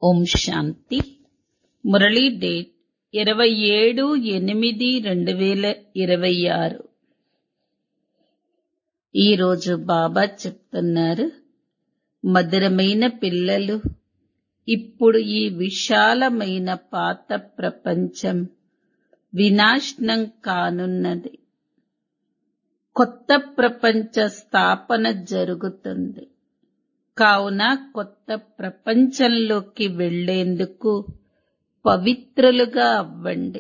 ఓం శాంతి Murali date ఇరవై ఏడు ఎనిమిది రెండు వేల ఇరవై ఆరు ఈరోజు బాబా చెప్తున్నారు మధురమైన పిల్లలు ఇప్పుడు ఈ విశాలమైన పాత ప్రపంచం వినాశనం కానున్నది కొత్త ప్రపంచ స్థాపన జరుగుతుంది కావున కొత్త ప్రపంచంలోకి వెళ్లేందుకు పవిత్రులుగా అవ్వండి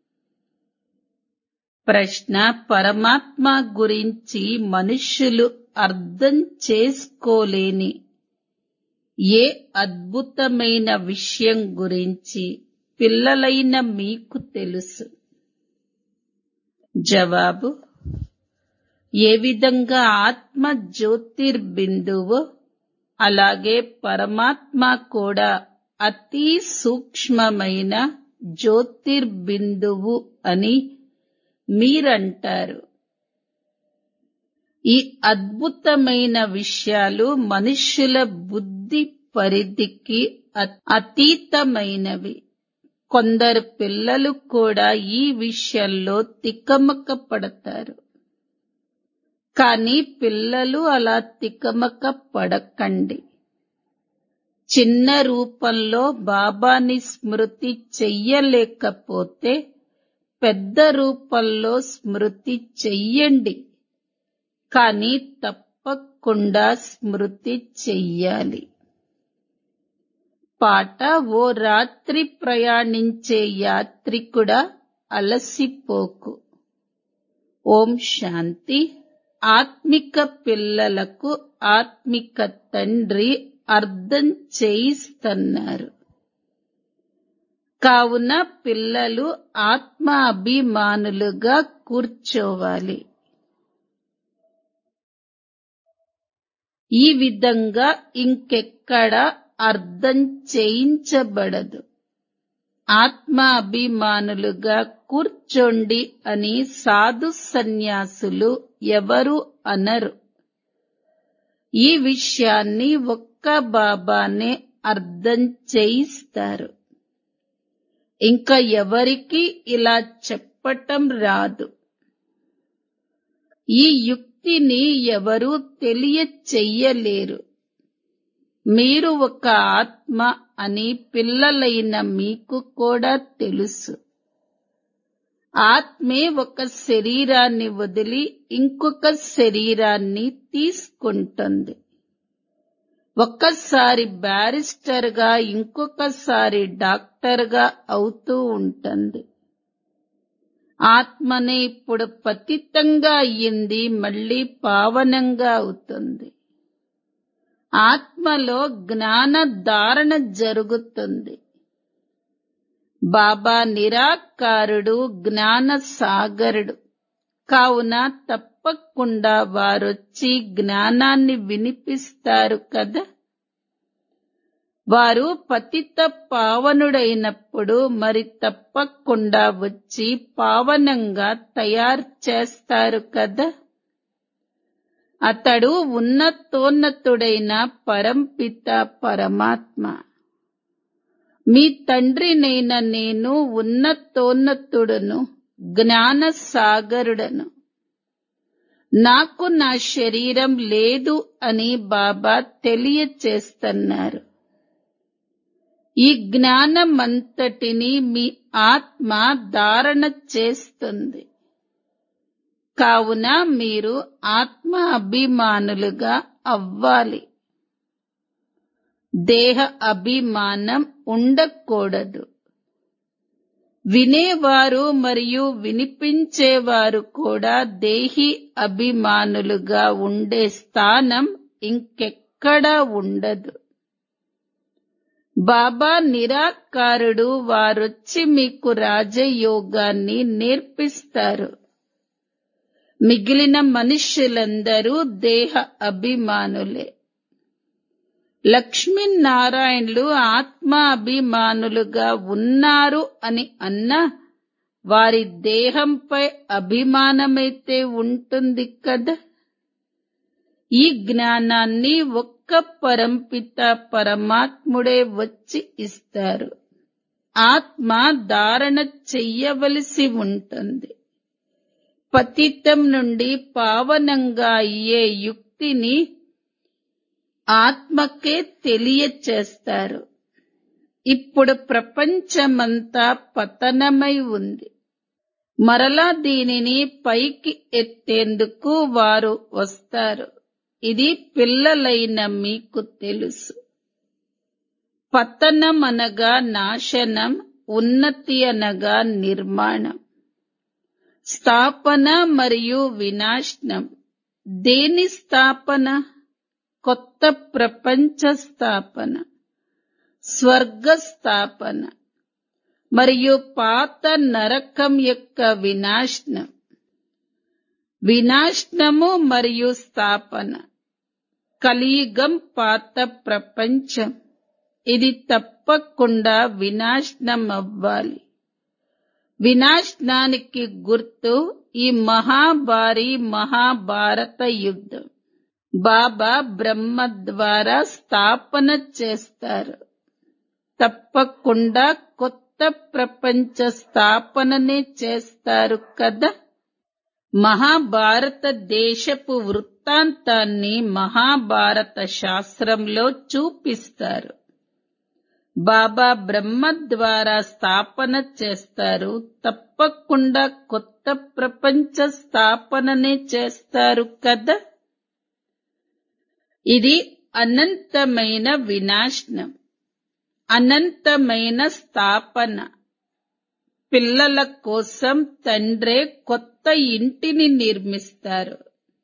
ప్రశ్న పరమాత్మ గురించి మనుష్యులు అర్థం చేసుకోలేని ఏ అద్భుతమైన విషయం గురించి పిల్లలైన మీకు తెలుసు జవాబు ఏ విధంగా ఆత్మ జ్యోతిర్బిందువో అలాగే పరమాత్మ కూడా అతి సూక్ష్మమైన జ్యోతిర్బిందువు అని మీరంటారు ఈ అద్భుతమైన విషయాలు మనుష్యుల బుద్ధి పరిధికి అతీతమైనవి కొందరు పిల్లలు కూడా ఈ విషయంలో తికమక పడతారు కానీ పిల్లలు అలా తికమక పడకండి చిన్న రూపంలో బాబాని స్మృతి చెయ్యలేకపోతే పెద్ద రూపంలో స్మృతి చెయ్యండి కానీ తప్పకుండా స్మృతి చెయ్యాలి పాట ఓ రాత్రి ప్రయాణించే యాత్రికుడా అలసిపోకు ఓం శాంతి ఆత్మిక పిల్లలకు ఆత్మిక తండ్రి అర్థం చేయిస్తున్నారు కావున పిల్లలు ఆత్మ అభిమానులుగా కూర్చోవాలి ఈ విధంగా ఇంకెక్కడ అర్థం చేయించబడదు ఆత్మ అభిమానులుగా కూర్చోండి అని సాధు సన్యాసులు ఎవరు అనరు ఈ విషయాన్ని ఒక్క బాబానే అర్థం చేయిస్తారు ఇంకా ఎవరికి ఇలా చెప్పటం రాదు ఈ యుక్తిని ఎవరూ తెలియచెయ్యలేరు మీరు ఒక ఆత్మ అని పిల్లలైన మీకు కూడా తెలుసు ఆత్మే ఒక శరీరాన్ని వదిలి ఇంకొక శరీరాన్ని తీసుకుంటుంది ఒక్కసారి బ్యారిస్టర్గా ఇంకొకసారి డాక్టర్గా అవుతూ ఉంటుంది ఆత్మనే ఇప్పుడు పతితంగా అయ్యింది మళ్ళీ పావనంగా అవుతుంది ఆత్మలో జ్ఞాన ధారణ జరుగుతుంది బాబా నిరాకారుడు జ్ఞాన సాగరుడు కావున తప్పకుండా వారొచ్చి జ్ఞానాన్ని వినిపిస్తారు కదా వారు పతిత పావనుడైనప్పుడు మరి తప్పకుండా వచ్చి పావనంగా తయారు చేస్తారు కదా అతడు ఉన్నతోన్నతుడైన పరంపిత పరమాత్మ మీ తండ్రినైన నేను ఉన్నతోన్నతుడును జ్ఞాన సాగరుడను నాకు నా శరీరం లేదు అని బాబా తెలియచేస్తున్నారు ఈ జ్ఞానమంతటిని మీ ఆత్మ ధారణ చేస్తుంది కావున మీరు ఆత్మ అభిమానులుగా అవ్వాలి దేహ అభిమానం ఉండకూడదు వినేవారు మరియు వినిపించేవారు కూడా దేహి అభిమానులుగా ఉండే స్థానం ఇంకెక్కడా ఉండదు బాబా నిరాకారుడు వారొచ్చి మీకు రాజయోగాన్ని నేర్పిస్తారు మిగిలిన మనుష్యులందరూ దేహ అభిమానులే లక్ష్మీనారాయణులు ఆత్మ అభిమానులుగా ఉన్నారు అని అన్నా వారి దేహంపై అభిమానమైతే ఉంటుంది కదా ఈ జ్ఞానాన్ని ఒక్క ఒక్క పరంపిత పరమాత్ముడే వచ్చి ఇస్తారు ఆత్మ ధారణ చెయ్యవలసి ఉంటుంది పతితం నుండి పావనంగా అయ్యే యుక్తిని ఆత్మకే తెలియచేస్తారు ఇప్పుడు ప్రపంచమంతా పతనమై ఉంది మరలా దీనిని పైకి ఎత్తేందుకు వారు వస్తారు ఇది పిల్లలైన మీకు తెలుసు పతనం అనగా నాశనం ఉన్నతి అనగా నిర్మాణం స్థాపన మరియు వినాశనం దేని స్థాపన కొత్త ప్రపంచ స్థాపన స్వర్గ స్థాపన మరియు పాత నరకం యొక్క వినాశనం వినాశనము మరియు స్థాపన కలియుగం పాత ప్రపంచం ఇది తప్పకుండా వినాశనం అవ్వాలి వినాశనానికి గుర్తు ఈ మహాభారీ మహాభారత యుద్ధం బాబా బ్రహ్మ ద్వారా స్థాపన చేస్తారు తప్పకుండా కొత్త ప్రపంచ స్థాపననే చేస్తారు కదా మహాభారత దేశపు వృత్తాంతాన్ని మహాభారత శాస్త్రంలో చూపిస్తారు బాబా బ్రహ్మ ద్వారా స్థాపన చేస్తారు తప్పకుండా కొత్త ప్రపంచ స్థాపననే చేస్తారు కదా ఇది అనంతమైన వినాశనం అనంతమైన స్థాపన పిల్లల కోసం తండ్రే కొత్త ఇంటిని నిర్మిస్తారు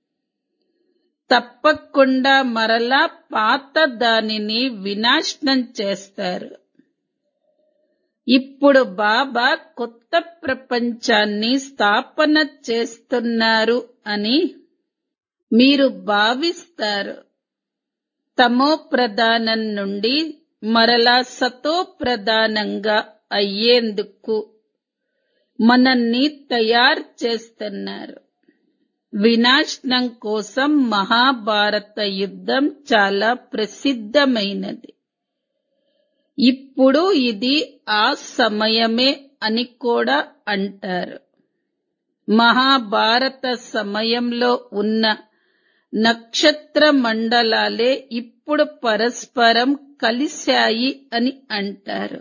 తప్పకుండా మరలా పాత దానిని వినాశనం చేస్తారు ఇప్పుడు బాబా కొత్త ప్రపంచాన్ని స్థాపన చేస్తున్నారు అని మీరు భావిస్తారు తమో ప్రధానం నుండి మరలా సతో ప్రధానంగా అయ్యేందుకు మనల్ని తయారు చేస్తున్నారు వినాశనం కోసం మహాభారత యుద్ధం చాలా ప్రసిద్ధమైనది ఇప్పుడు ఇది ఆ సమయమే అని కూడా అంటారు మహాభారత సమయంలో ఉన్న నక్షత్ర మండలాలే ఇప్పుడు పరస్పరం కలిశాయి అని అంటారు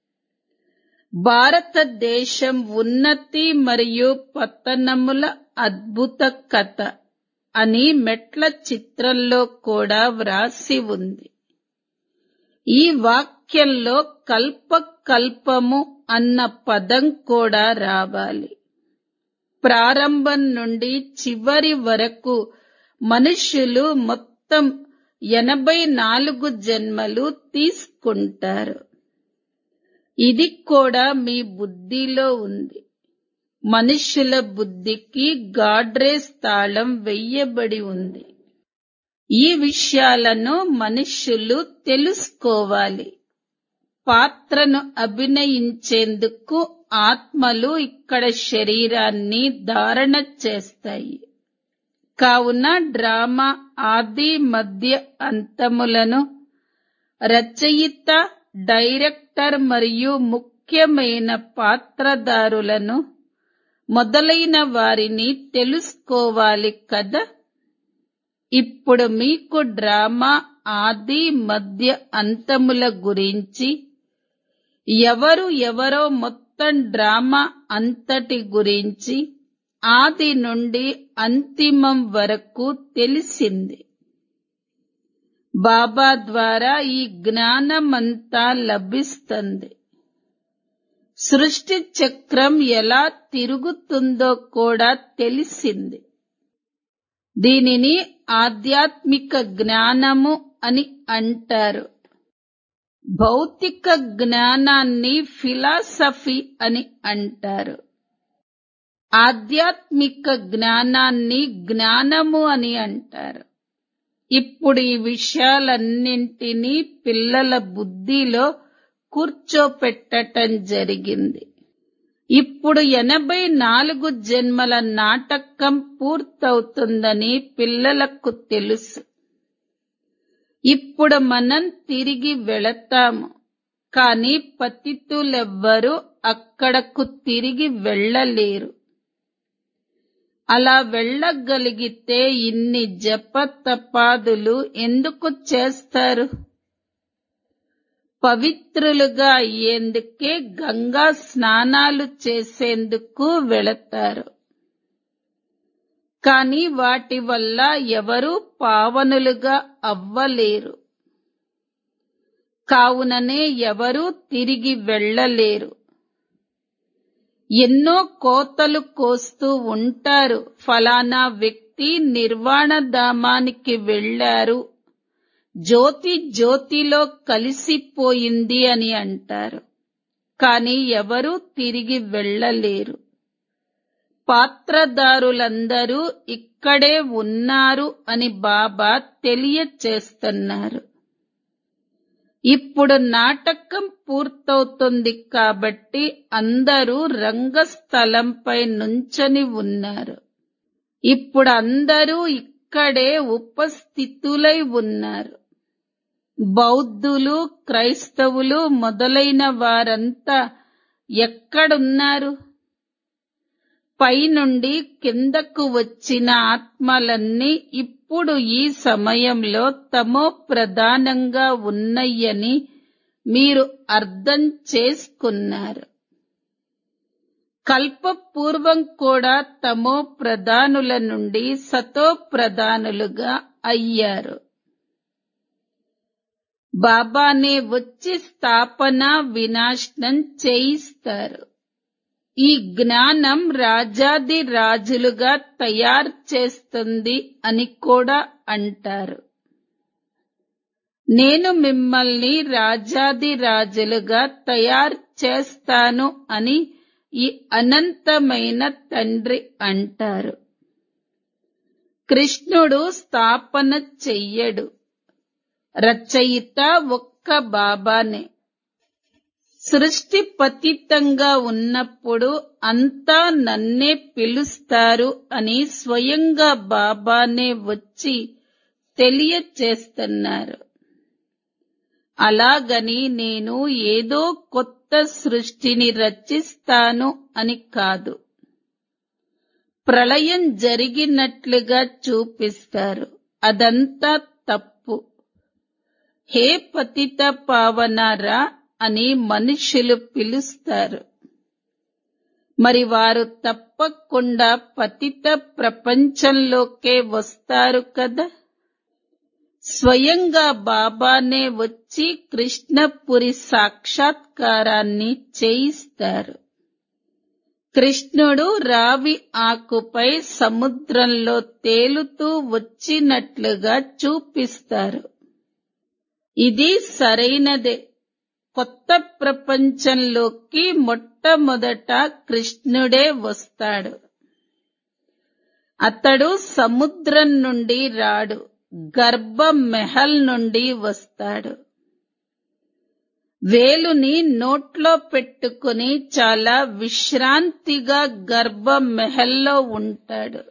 భారతదేశం ఉన్నతి మరియు పతనముల అద్భుత కథ అని మెట్ల చిత్రంలో కూడా వ్రాసి ఉంది ఈ వాక్యంలో కల్ప కల్పము అన్న పదం కూడా రావాలి ప్రారంభం నుండి చివరి వరకు మనుష్యులు మొత్తం ఎనభై నాలుగు జన్మలు తీసుకుంటారు ఇది కూడా మీ బుద్ధిలో ఉంది మనుష్యుల బుద్ధికి గాడ్రేస్ తాళం వెయ్యబడి ఉంది ఈ విషయాలను మనుష్యులు తెలుసుకోవాలి పాత్రను అభినయించేందుకు ఆత్మలు ఇక్కడ శరీరాన్ని ధారణ చేస్తాయి కావున డ్రామా ఆది మధ్య అంతములను రచయిత డైరెక్టర్ మరియు ముఖ్యమైన పాత్రదారులను మొదలైన వారిని తెలుసుకోవాలి కదా ఇప్పుడు మీకు డ్రామా ఆది మధ్య అంతముల గురించి ఎవరు ఎవరో మొత్తం డ్రామా అంతటి గురించి ఆది నుండి అంతిమం వరకు తెలిసింది బాబా ద్వారా ఈ జ్ఞానమంతా లభిస్తుంది సృష్టి చక్రం ఎలా తిరుగుతుందో కూడా తెలిసింది దీనిని ఆధ్యాత్మిక జ్ఞానము అని అంటారు భౌతిక జ్ఞానాన్ని ఫిలాసఫీ అని అంటారు ఆధ్యాత్మిక జ్ఞానాన్ని జ్ఞానము అని అంటారు ఇప్పుడు ఈ విషయాలన్నింటినీ పిల్లల బుద్ధిలో కూర్చోపెట్టటం జరిగింది ఇప్పుడు ఎనభై నాలుగు జన్మల నాటకం పూర్తవుతుందని పిల్లలకు తెలుసు ఇప్పుడు మనం తిరిగి వెళతాము కానీ పతితులెవ్వరూ అక్కడకు తిరిగి వెళ్ళలేరు అలా వెళ్ళగలిగితే ఇన్ని జప తపాదులు ఎందుకు చేస్తారు పవిత్రులుగా అయ్యేందుకే గంగా స్నానాలు చేసేందుకు వెళతారు కానీ వాటి వల్ల ఎవరూ పావనులుగా అవ్వలేరు కావుననే ఎవరూ తిరిగి వెళ్ళలేరు ఎన్నో కోతలు కోస్తూ ఉంటారు ఫలానా వ్యక్తి నిర్వాణ ధామానికి వెళ్ళారు జ్యోతి జ్యోతిలో కలిసిపోయింది అని అంటారు కానీ ఎవరూ తిరిగి వెళ్ళలేరు పాత్రదారులందరూ ఇక్కడే ఉన్నారు అని బాబా తెలియచేస్తున్నారు ఇప్పుడు నాటకం పూర్తవుతుంది కాబట్టి అందరూ రంగస్థలంపై నుంచని ఉన్నారు ఇప్పుడు అందరూ ఇక్కడే ఉపస్థితులై ఉన్నారు బౌద్ధులు క్రైస్తవులు మొదలైన వారంతా ఎక్కడున్నారు పైనుండి కిందకు వచ్చిన ఆత్మలన్నీ ఇప్పుడు ఈ సమయంలో తమో ప్రధానంగా ఉన్నయ్యని మీరు అర్థం చేసుకున్నారు కల్పపూర్వం కూడా తమో ప్రధానుల నుండి సతో ప్రధానులుగా అయ్యారు బాబానే వచ్చి స్థాపన వినాశనం చేయిస్తారు ఈ జ్ఞానం రాజాది రాజులుగా తయారు చేస్తుంది అని కూడా అంటారు నేను మిమ్మల్ని రాజాది రాజులుగా తయారు చేస్తాను అని ఈ అనంతమైన తండ్రి అంటారు కృష్ణుడు స్థాపన చెయ్యడు రచయిత ఒక్క బాబానే సృష్టి పతితంగా ఉన్నప్పుడు అంతా నన్నే పిలుస్తారు అని స్వయంగా బాబానే వచ్చి తెలియచేస్తున్నారు అలాగని నేను ఏదో కొత్త సృష్టిని రచిస్తాను అని కాదు ప్రళయం జరిగినట్లుగా చూపిస్తారు అదంతా తప్పు హే పతిత పావనారా అని మనుషులు పిలుస్తారు మరి వారు తప్పకుండా పతిత ప్రపంచంలోకే వస్తారు కదా స్వయంగా బాబానే వచ్చి కృష్ణపురి సాక్షాత్కారాన్ని చేయిస్తారు కృష్ణుడు రావి ఆకుపై సముద్రంలో తేలుతూ వచ్చినట్లుగా చూపిస్తారు ఇది సరైనదే కొత్త ప్రపంచంలోకి మొట్టమొదట కృష్ణుడే వస్తాడు అతడు సముద్రం నుండి రాడు గర్భ మెహల్ నుండి వస్తాడు వేలుని నోట్లో పెట్టుకుని చాలా విశ్రాంతిగా గర్భ మెహల్లో ఉంటాడు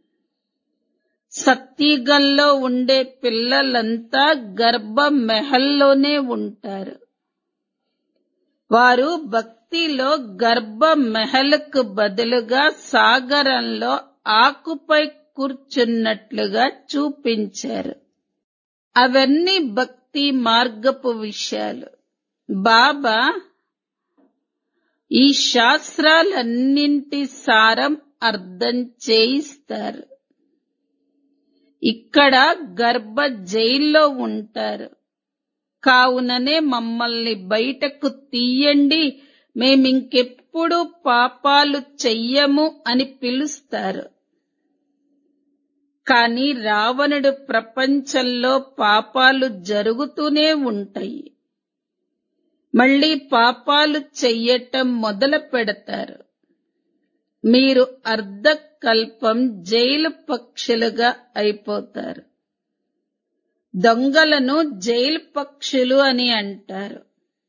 సత్యుగంలో ఉండే పిల్లలంతా గర్భ మెహల్లోనే ఉంటారు వారు భక్తిలో గర్భ మెహల్కు బదులుగా సాగరంలో ఆకుపై కూర్చున్నట్లుగా చూపించారు అవన్నీ భక్తి మార్గపు విషయాలు బాబా ఈ శాస్త్రాలన్నింటి సారం అర్థం చేయిస్తారు ఇక్కడ గర్భ జైల్లో ఉంటారు కావుననే మమ్మల్ని బయటకు తీయండి మేమింకెప్పుడు పాపాలు చెయ్యము అని పిలుస్తారు కాని రావణుడు ప్రపంచంలో పాపాలు జరుగుతూనే ఉంటాయి మళ్ళీ పాపాలు చెయ్యటం మొదలు పెడతారు మీరు అర్ధకల్పం జైలు పక్షులుగా అయిపోతారు దొంగలను జైలు పక్షులు అని అంటారు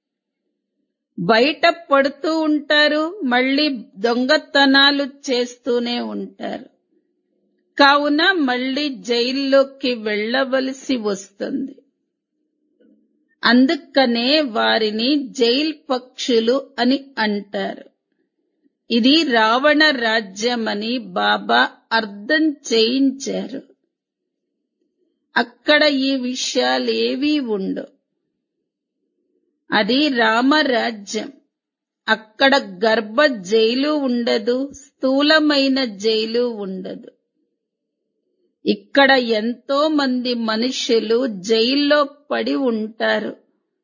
బయట పడుతూ ఉంటారు మళ్ళీ దొంగతనాలు చేస్తూనే ఉంటారు కావున మళ్ళీ జైల్లోకి వెళ్ళవలసి వస్తుంది అందుకనే వారిని జైల్ పక్షులు అని అంటారు ఇది రావణ రాజ్యమని బాబా అర్థం చేయించారు అక్కడ ఈ విషయాలేవీ ఉండవు అది రామరాజ్యం అక్కడ గర్భ జైలు ఉండదు స్థూలమైన జైలు ఉండదు ఇక్కడ ఎంతో మంది మనుషులు జైల్లో పడి ఉంటారు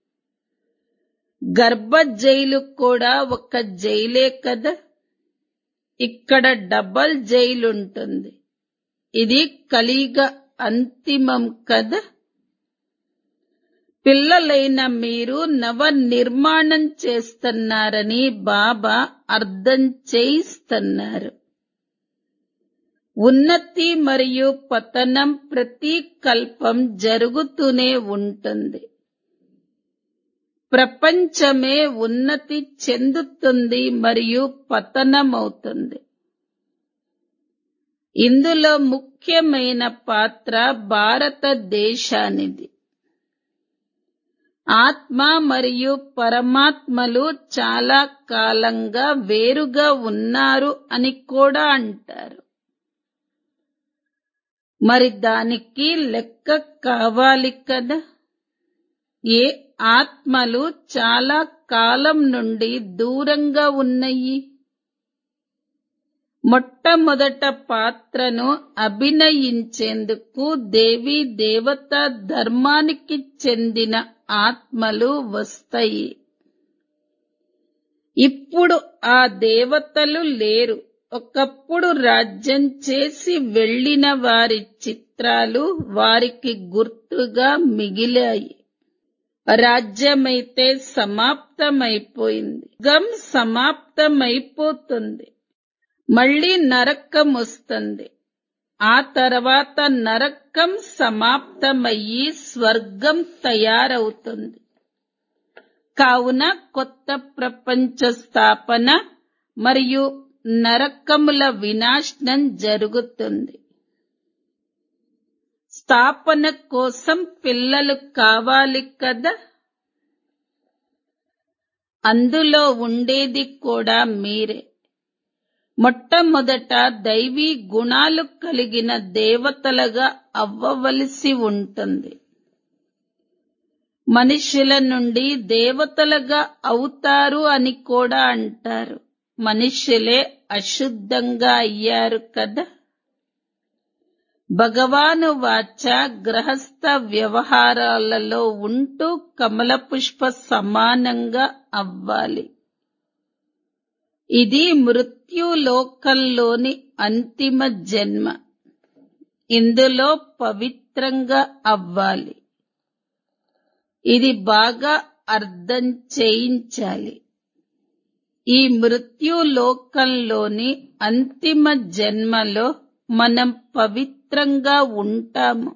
గర్భ జైలు కూడా ఒక జైలే కదా ఇక్కడ డబల్ జైలు ఉంటుంది ఇది కలిగ అంతిమం కదా పిల్లలైన మీరు నవ నిర్మాణం చేస్తున్నారని బాబా అర్థం చేయిస్తున్నారు ఉన్నతి మరియు పతనం ప్రతి కల్పం జరుగుతూనే ఉంటుంది ప్రపంచమే ఉన్నతి చెందుతుంది మరియు పతనమవుతుంది ఇందులో ముఖ్యమైన పాత్ర భారతదేశానిది ఆత్మ మరియు పరమాత్మలు చాలా కాలంగా వేరుగా ఉన్నారు అని కూడా అంటారు మరి దానికి లెక్క కావాలి కదా ఏ ఆత్మలు చాలా కాలం నుండి దూరంగా ఉన్నాయి మొట్టమొదట పాత్రను అభినయించేందుకు దేవీ దేవత ధర్మానికి చెందిన ఆత్మలు వస్తాయి ఇప్పుడు ఆ దేవతలు లేరు ఒకప్పుడు రాజ్యం చేసి వెళ్లిన వారి చిత్రాలు వారికి గుర్తుగా మిగిలాయి రాజ్యమైతే సమాప్తమైపోయింది గం సమాప్తమైపోతుంది మళ్ళీ నరకం వస్తుంది ఆ తర్వాత నరకం సమాప్తమయ్యి స్వర్గం తయారవుతుంది కావున కొత్త ప్రపంచ స్థాపన మరియు నరకముల వినాశనం జరుగుతుంది స్థాపన కోసం పిల్లలు కావాలి కదా అందులో ఉండేది కూడా మీరే మొట్టమొదట దైవీ గుణాలు కలిగిన దేవతలుగా అవ్వవలసి ఉంటుంది మనుషుల నుండి దేవతలుగా అవుతారు అని కూడా అంటారు మనుషులే అశుద్ధంగా అయ్యారు కదా భగవాను వాచ గ్రహస్థ వ్యవహారాలలో ఉంటూ కమల పుష్ప సమానంగా అవ్వాలి ఇది మృత్యులోకంలోని అంతిమ జన్మ ఇందులో పవిత్రంగా అవ్వాలి ఇది బాగా అర్థం చేయించాలి ఈ మృత్యులోకంలోని అంతిమ జన్మలో మనం పవిత్రంగా ఉంటాము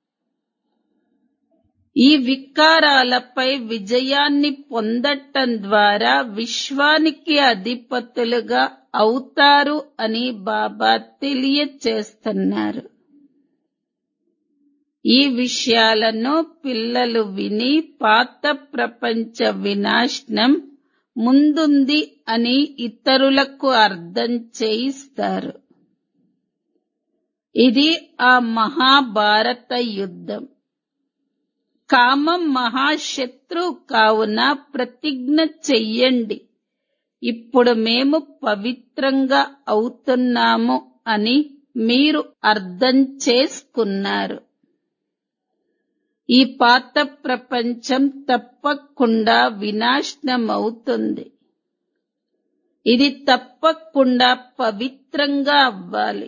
ఈ వికారాలపై విజయాన్ని పొందటం ద్వారా విశ్వానికి అధిపతులుగా అవుతారు అని బాబా తెలియచేస్తున్నారు ఈ విషయాలను పిల్లలు విని పాత ప్రపంచ వినాశనం ముందుంది అని ఇతరులకు అర్థం చేయిస్తారు ఇది ఆ మహాభారత యుద్ధం కామం మహాశత్రు కావున ప్రతిజ్ఞ చెయ్యండి ఇప్పుడు మేము పవిత్రంగా అవుతున్నాము అని మీరు అర్థం చేసుకున్నారు ఈ పాత ప్రపంచం తప్పకుండా వినాశనం అవుతుంది ఇది తప్పకుండా పవిత్రంగా అవ్వాలి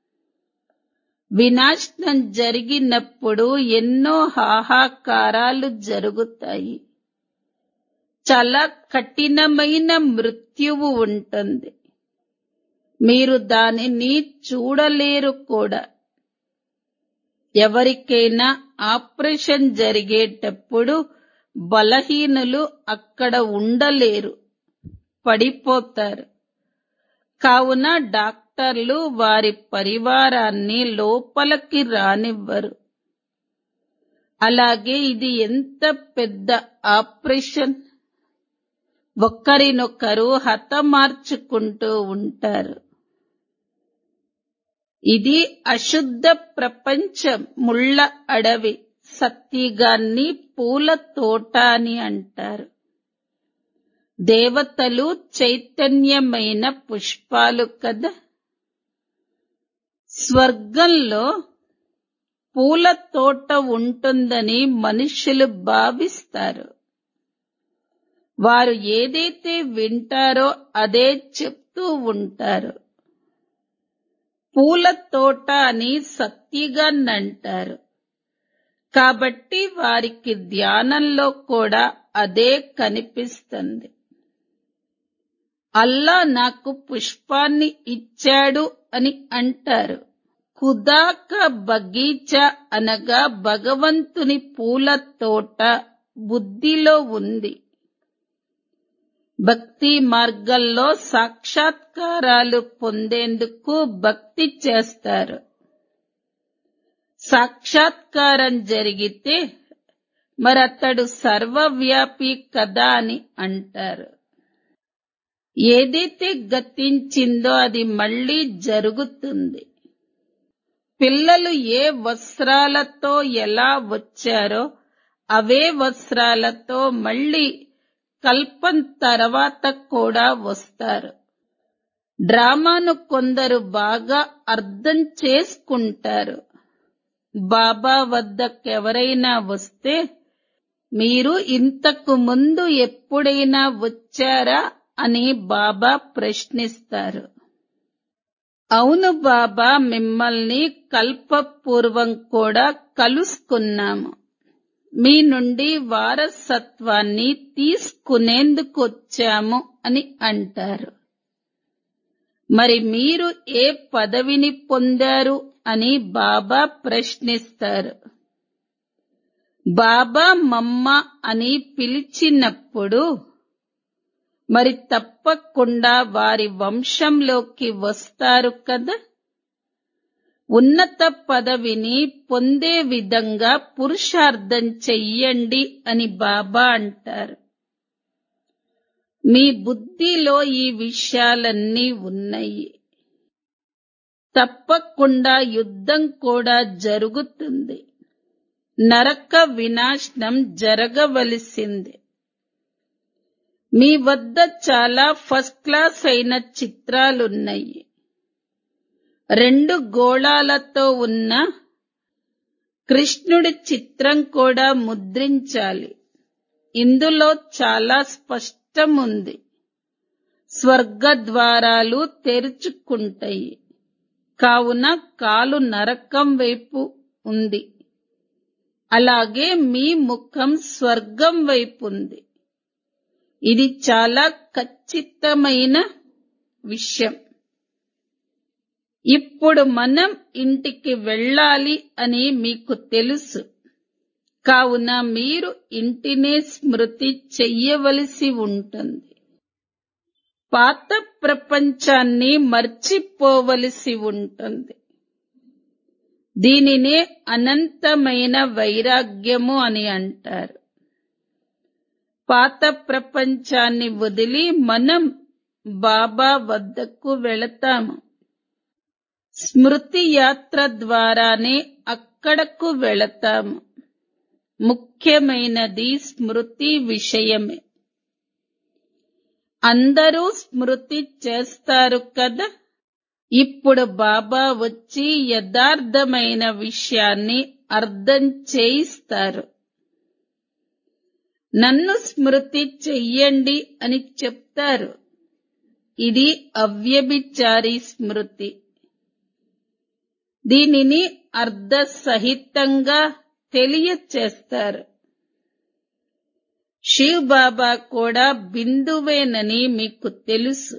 వినాశనం జరిగినప్పుడు ఎన్నో హాహాకారాలు జరుగుతాయి చాలా కఠినమైన మృత్యువు ఉంటుంది మీరు దానిని చూడలేరు కూడా ఎవరికైనా ఆపరేషన్ జరిగేటప్పుడు బలహీనులు అక్కడ ఉండలేరు పడిపోతారు కావున డాక్టర్లు వారి పరివారాన్ని లోపలికి రానివ్వరు అలాగే ఇది ఎంత పెద్ద ఆపరేషన్ ఒక్కరినొక్కరు హతమార్చుకుంటూ ఉంటారు ఇది అశుద్ధ ప్రపంచం ముళ్ళ అడవి సత్తిగాన్ని పూల తోట అని అంటారు దేవతలు చైతన్యమైన పుష్పాలు కదా స్వర్గంలో పూల తోట ఉంటుందని మనుషులు భావిస్తారు వారు ఏదైతే వింటారో అదే చెప్తూ ఉంటారు పూల తోట అని సత్తిగాన్నంటారు కాబట్టి వారికి ధ్యానంలో కూడా అదే కనిపిస్తుంది అల్లా నాకు పుష్పాన్ని ఇచ్చాడు అని అంటారు ఖుదాక బగీచా అనగా భగవంతుని పూల తోట బుద్ధిలో ఉంది భక్తి మార్గంలో సాక్షాత్కారాలు పొందేందుకు భక్తి చేస్తారు సాక్షాత్కారం జరిగితే మరతడు సర్వవ్యాపి కదా అని అంటారు ఏదైతే గతించిందో అది మళ్ళీ జరుగుతుంది పిల్లలు ఏ వస్త్రాలతో ఎలా వచ్చారో అవే వస్త్రాలతో మళ్ళీ కల్పం తర్వాత కూడా వస్తారు డ్రామాను కొందరు బాగా అర్థం చేసుకుంటారు బాబా వద్దకెవరైనా వస్తే మీరు ఇంతకు ముందు ఎప్పుడైనా వచ్చారా అని బాబా ప్రశ్నిస్తారు అవును బాబా మిమ్మల్ని కల్పపూర్వం కూడా కలుసుకున్నాము మీ నుండి వారసత్వాన్ని తీసుకునేందుకు వచ్చాము అని అంటారు మరి మీరు ఏ పదవిని పొందారు అని బాబా ప్రశ్నిస్తారు బాబా మమ్మ అని పిలిచినప్పుడు మరి తప్పకుండా వారి వంశంలోకి వస్తారు కదా ఉన్నత పదవిని పొందే విధంగా పురుషార్థం చెయ్యండి అని బాబా అంటారు మీ బుద్ధిలో ఈ విషయాలన్నీ ఉన్నాయి తప్పకుండా యుద్ధం కూడా జరుగుతుంది నరక వినాశనం జరగవలసింది మీ వద్ద చాలా ఫస్ట్ క్లాస్ అయిన చిత్రాలున్నాయి రెండు గోళాలతో ఉన్న కృష్ణుడి చిత్రం కూడా ముద్రించాలి ఇందులో చాలా స్పష్టం ఉంది స్వర్గ ద్వారాలు తెరుచుకుంటాయి కావున కాలు నరకం వైపు ఉంది అలాగే మీ ముఖం స్వర్గం వైపు ఉంది ఇది చాలా ఖచ్చితమైన విషయం ఇప్పుడు మనం ఇంటికి వెళ్ళాలి అని మీకు తెలుసు కావున మీరు ఇంటినే స్మృతి చెయ్యవలసి ఉంటుంది పాత ప్రపంచాన్ని మర్చిపోవలసి ఉంటుంది దీనినే అనంతమైన వైరాగ్యము అని అంటారు పాత ప్రపంచాన్ని వదిలి మనం బాబా వద్దకు వెళతాము స్మృతి యాత్ర ద్వారానే అక్కడకు వెళతాము ముఖ్యమైనది స్మృతి విషయమే అందరూ స్మృతి చేస్తారు కదా ఇప్పుడు బాబా వచ్చి యథార్థమైన విషయాన్ని అర్థం చేయిస్తారు నన్ను స్మృతి చెయ్యండి అని చెప్తారు ఇది అవ్యభిచారి స్మృతి దీనిని అర్ధసహితంగా తెలియచేస్తారు శివ్ బాబా కూడా బిందువేనని మీకు తెలుసు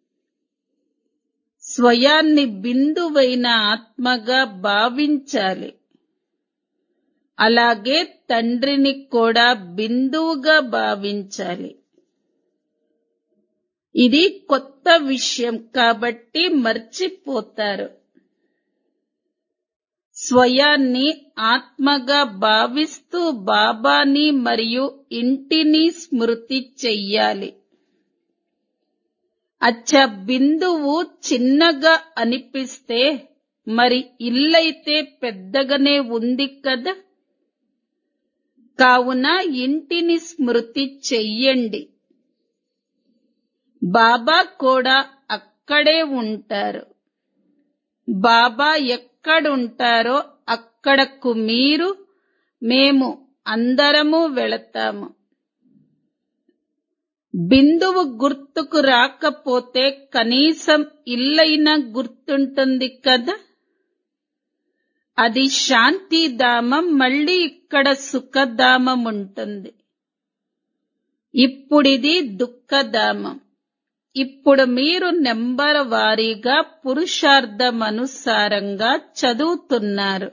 స్వయాన్ని బిందువైన ఆత్మగా భావించాలి అలాగే తండ్రిని కూడా బిందువుగా భావించాలి ఇది కొత్త విషయం కాబట్టి మర్చిపోతారు స్వయాన్ని ఆత్మగా భావిస్తూ బాబాని మరియు ఇంటిని స్మృతి చెయ్యాలి అచ్చ బిందువు చిన్నగా అనిపిస్తే మరి ఇల్లైతే పెద్దగానే ఉంది కదా కావున ఇంటిని స్మృతి చెయ్యండి బాబా కూడా అక్కడే ఉంటారు బాబా ఎక్కడుంటారో అక్కడకు మీరు మేము అందరము వెళతాము బిందువు గుర్తుకు రాకపోతే కనీసం ఇల్లైనా గుర్తుంటుంది కదా అది శాంతిధామం మళ్ళీ ఇక్కడ సుఖధామం ఉంటుంది ఇప్పుడిది దుఃఖధామం ఇప్పుడు మీరు నెంబర్ వారీగా పురుషార్థమనుసారంగా చదువుతున్నారు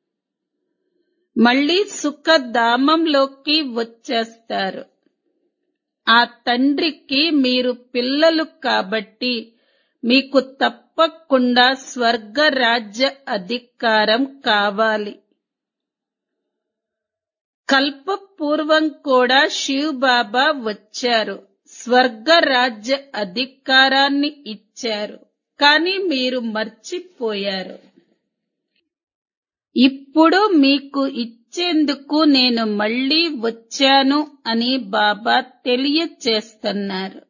మళ్ళీ సుఖధామంలోకి వచ్చేస్తారు ఆ తండ్రికి మీరు పిల్లలు కాబట్టి మీకు తప్పకుండా స్వర్గరాజ్య అధికారం కావాలి కల్పపూర్వం కూడా శివ్ బాబా వచ్చారు స్వర్గరాజ్య అధికారాన్ని ఇచ్చారు కానీ మీరు మర్చిపోయారు ఇప్పుడు మీకు ఇచ్చేందుకు నేను మళ్ళీ వచ్చాను అని బాబా తెలియచేస్తున్నారు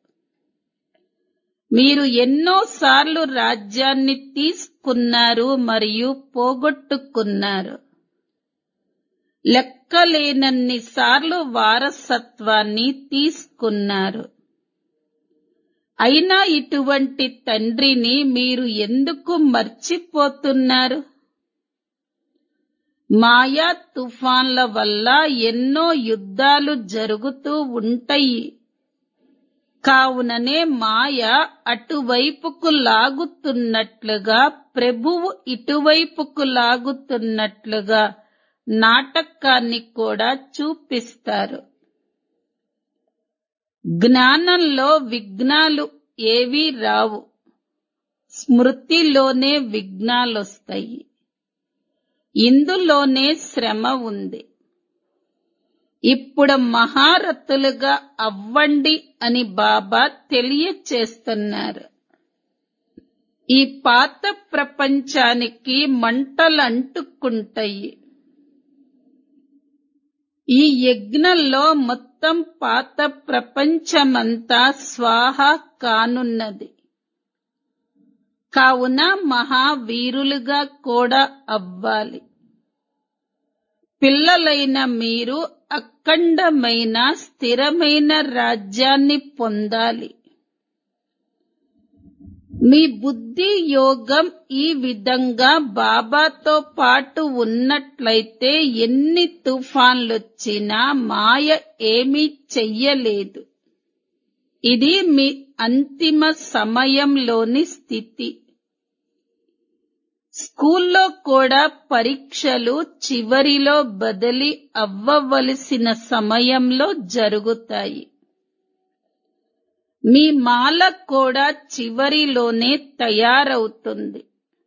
మీరు ఎన్నోసార్లు రాజ్యాన్ని తీసుకున్నారు మరియు పోగొట్టుకున్నారు లెక్కలేనన్ని సార్లు వారసత్వాన్ని తీసుకున్నారు అయినా ఇటువంటి తండ్రిని మీరు ఎందుకు మర్చిపోతున్నారు మాయా తుఫాన్ల వల్ల ఎన్నో యుద్ధాలు జరుగుతూ ఉంటాయి కావుననే మాయ అటువైపుకు లాగుతున్నట్లుగా ప్రభువు ఇటువైపుకు లాగుతున్నట్లుగా నాటకాన్ని కూడా చూపిస్తారు జ్ఞానంలో విఘ్నాలు ఏవీ రావు స్మృతిలోనే విఘ్నాలొస్తాయి ఇందులోనే శ్రమ ఉంది ఇప్పుడు మహారథులుగా అవ్వండి అని బాబా తెలియచేస్తున్నారు ఈ పాత ప్రపంచానికి మంటలు అంటుకుంటాయి ఈ యజ్ఞంలో మొత్తం పాత ప్రపంచమంతా స్వాహ కానున్నది కావున మహావీరులుగా కూడా అవ్వాలి పిల్లలైన మీరు అఖండమైన స్థిరమైన రాజ్యాన్ని పొందాలి మీ బుద్ధి యోగం ఈ విధంగా బాబాతో పాటు ఉన్నట్లయితే ఎన్ని తుఫాన్లొచ్చినా మాయ ఏమీ చెయ్యలేదు ఇది మీ అంతిమ సమయంలోని స్థితి స్కూల్లో కూడా పరీక్షలు చివరిలో బదిలీ అవ్వవలసిన సమయంలో జరుగుతాయి మీ మాల కూడా చివరిలోనే తయారవుతుంది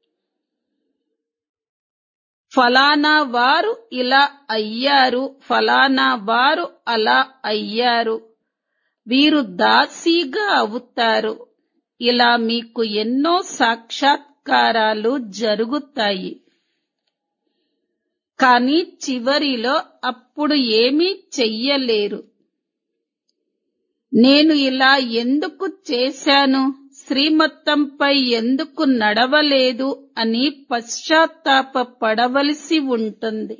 ఫలానా వారు ఇలా అయ్యారు ఫలానా వారు అలా అయ్యారు వీరు దాసీగా అవుతారు ఇలా మీకు ఎన్నో సాక్షాత్కారాలు జరుగుతాయి కానీ చివరిలో అప్పుడు ఏమీ చెయ్యలేరు నేను ఇలా ఎందుకు చేశాను శ్రీమత్తంపై ఎందుకు నడవలేదు అని పశ్చాత్తాప పడవలసి ఉంటుంది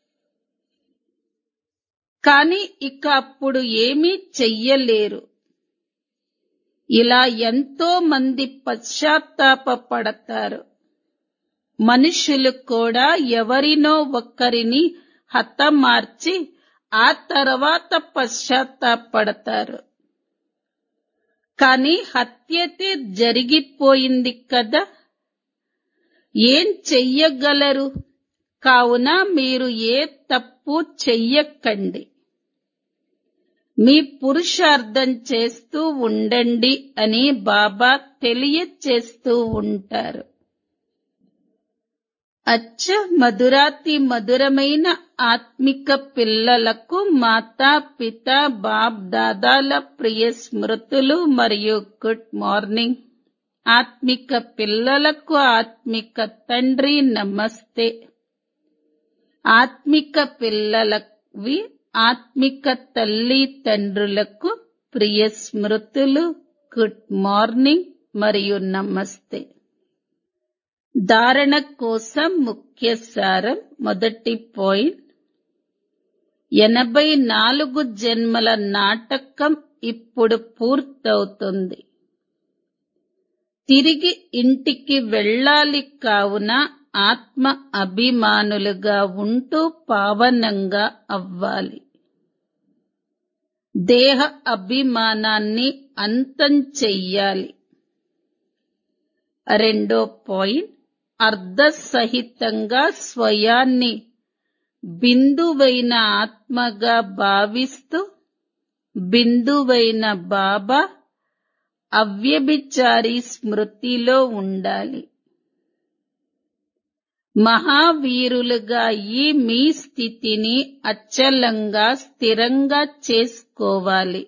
కాని ఇక అప్పుడు ఏమీ చెయ్యలేరు ఇలా ఎంతో మంది పశ్చాత్తాప పడతారు మనుషులు కూడా ఎవరినో ఒక్కరిని హతమార్చి ఆ తర్వాత పశ్చాత్తాపడతారు కాని హత్యతే జరిగిపోయింది కదా ఏం చెయ్యగలరు కావున మీరు ఏ తప్పు చెయ్యకండి మీ పురుషార్థం చేస్తూ ఉండండి అని బాబా తెలియచేస్తూ ఉంటారు అచ్చ మధురాతి మధురమైన ఆత్మిక పిల్లలకు మాతా పిత బాప్ దాదాల ప్రియ స్మృతులు మరియు గుడ్ మార్నింగ్ ఆత్మిక పిల్లలకు ఆత్మిక తండ్రి నమస్తే ఆత్మిక పిల్లలవి ఆత్మిక తల్లి తండ్రులకు ప్రియ స్మృతులు గుడ్ మార్నింగ్ మరియు నమస్తే ధారణ కోసం ముఖ్య సారం మొదటి పాయింట్ ఎనభై నాలుగు జన్మల నాటకం ఇప్పుడు పూర్తవుతుంది తిరిగి ఇంటికి వెళ్ళాలి కావున ఆత్మ అభిమానులుగా ఉంటూ పావనంగా అవ్వాలి దేహ అభిమానాన్ని అంతం చెయ్యాలి రెండో పాయింట్ అర్ధసహితంగా స్వయాన్ని బిందువైన ఆత్మగా భావిస్తూ బిందువైన బాబా అవ్యభిచారి స్మృతిలో ఉండాలి మహావీరులుగా ఈ మీ స్థితిని అచలంగా స్థిరంగా చేసుకోవాలి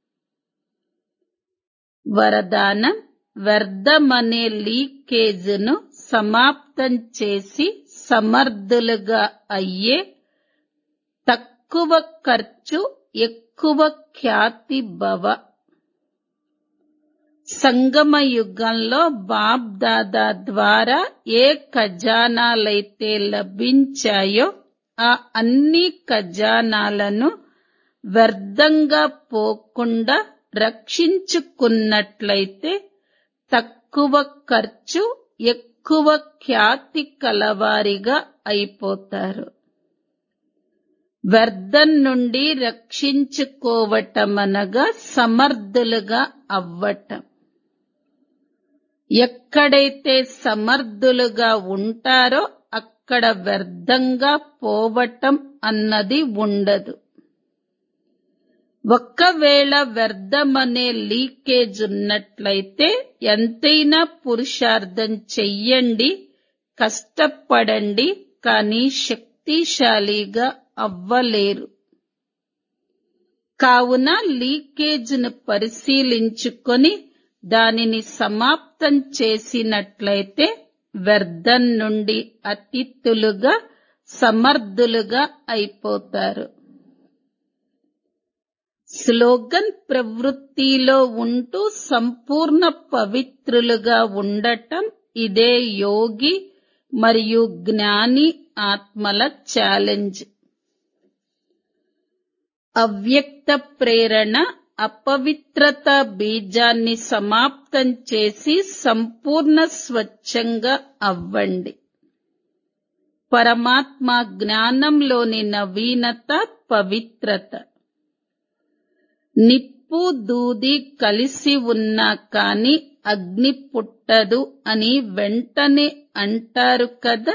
వరదానం వ్యర్థమనే లీకేజ్ను సమాప్తం చేసి సమర్థులుగా అయ్యే తక్కువ ఖర్చు ఎక్కువ ఖ్యాతి భవ సంగమ యుగంలో బాబ్ దాదా ద్వారా ఏ ఖజానాలైతే లభించాయో ఆ అన్ని ఖజానాలను వ్యర్థంగా పోకుండా రక్షించుకున్నట్లయితే తక్కువ ఖర్చు ఎక్కువ ఖ్యాతి కలవారిగా అయిపోతారు వ్యర్థం నుండి రక్షించుకోవటమనగా సమర్థులుగా అవ్వటం ఎక్కడైతే సమర్థులుగా ఉంటారో అక్కడ వ్యర్థంగా పోవటం అన్నది ఉండదు ఒక్కవేళ వ్యర్థమనే లీకేజ్ ఉన్నట్లయితే ఎంతైనా పురుషార్థం చెయ్యండి కష్టపడండి కానీ శక్తిశాలిగా అవ్వలేరు కావున లీకేజ్ను పరిశీలించుకొని దానిని సమాప్తం చేసినట్లయితే వ్యర్థం నుండి అతిథులుగా సమర్థులుగా అయిపోతారు స్లోగన్ ప్రవృత్తిలో ఉంటూ సంపూర్ణ పవిత్రులుగా ఉండటం ఇదే యోగి మరియు జ్ఞాని ఆత్మల ఛాలెంజ్ అవ్యక్త ప్రేరణ అపవిత్రత బీజాన్ని సమాప్తం చేసి సంపూర్ణ స్వచ్ఛంగా అవ్వండి పరమాత్మ జ్ఞానంలోని నవీనత పవిత్రత నిప్పు దూది కలిసి ఉన్నా కాని అగ్ని పుట్టదు అని వెంటనే అంటారు కదా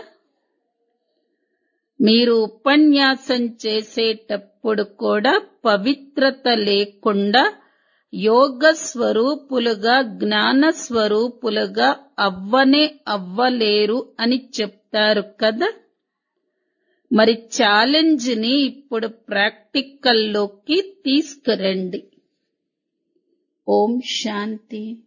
మీరు ఉపన్యాసం చేసేటప్పుడు కూడా పవిత్రత లేకుండా యోగ స్వరూపులుగా జ్ఞాన స్వరూపులుగా అవ్వనే అవ్వలేరు అని చెప్తారు కదా మరి ఛాలెంజ్ ని ఇప్పుడు ప్రాక్టికల్లోకి తీసుకురండి ఓం శాంతి